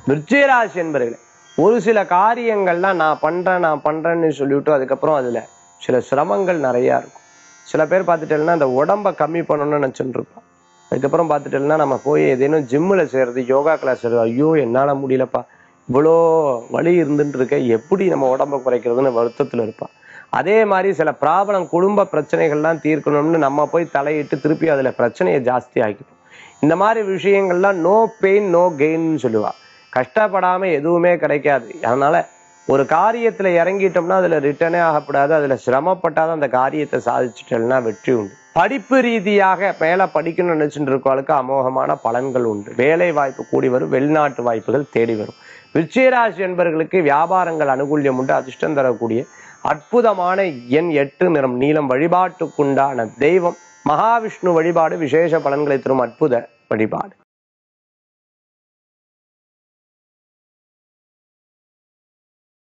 விருச்சிகராசி என்பர்களே ஒரு சில காரியங்கள்லாம் நான் பண்றேன் நான் பண்றேன்னு சொல்லிவிட்டு அதுக்கப்புறம் அதுல சில சிரமங்கள் நிறைய இருக்கும் சில பேர் பார்த்துட்டேன்னா அந்த உடம்ப கம்மி பண்ணணும்னு நினைச்சுட்டு இருப்பான் அதுக்கப்புறம் பார்த்துட்டேன்னா நம்ம போய் ஏதேனும் ஜிம்மில் செய்கிறது யோகா கிளாஸ் செய்கிறது ஐயோ என்னால் முடியலப்பா இவ்வளோ வலி இருந்துட்டு இருக்க எப்படி நம்ம உடம்ப குறைக்கிறதுன்னு வருத்தத்தில் இருப்பான் அதே மாதிரி சில ப்ராப்ளம் குடும்ப பிரச்சனைகள்லாம் தீர்க்கணும்னு நம்ம போய் தலையிட்டு திருப்பி அதில் பிரச்சனையை ஜாஸ்தி ஆக்கிப்போம் இந்த மாதிரி விஷயங்கள்லாம் நோ பெயின் நோ கெயின்னு சொல்லுவா கஷ்டப்படாம எதுவுமே கிடைக்காது அதனால ஒரு காரியத்துல இறங்கிட்டோம்னா அதுல ரிட்டர்னே ஆகக்கூடாது அதுல சிரமப்பட்டாதான் அந்த காரியத்தை சாதிச்சுட்டேன்னா வெற்றி உண்டு படிப்பு ரீதியாக மேல படிக்கணும்னு நினைச்சுட்டு இருக்கவளுக்கு அமோகமான பலன்கள் உண்டு வேலை வாய்ப்பு கூடி வரும் வெளிநாட்டு வாய்ப்புகள் தேடி வரும் விருச்சிகராசி என்பவர்களுக்கு வியாபாரங்கள் அனுகூல்யம் உண்டு அதிர்ஷ்டம் தரக்கூடிய அற்புதமான எண் எட்டு நிறம் நீளம் வழிபாட்டுக்குண்டான தெய்வம் மகாவிஷ்ணு வழிபாடு விசேஷ பலன்களை தரும் அற்புத வழிபாடு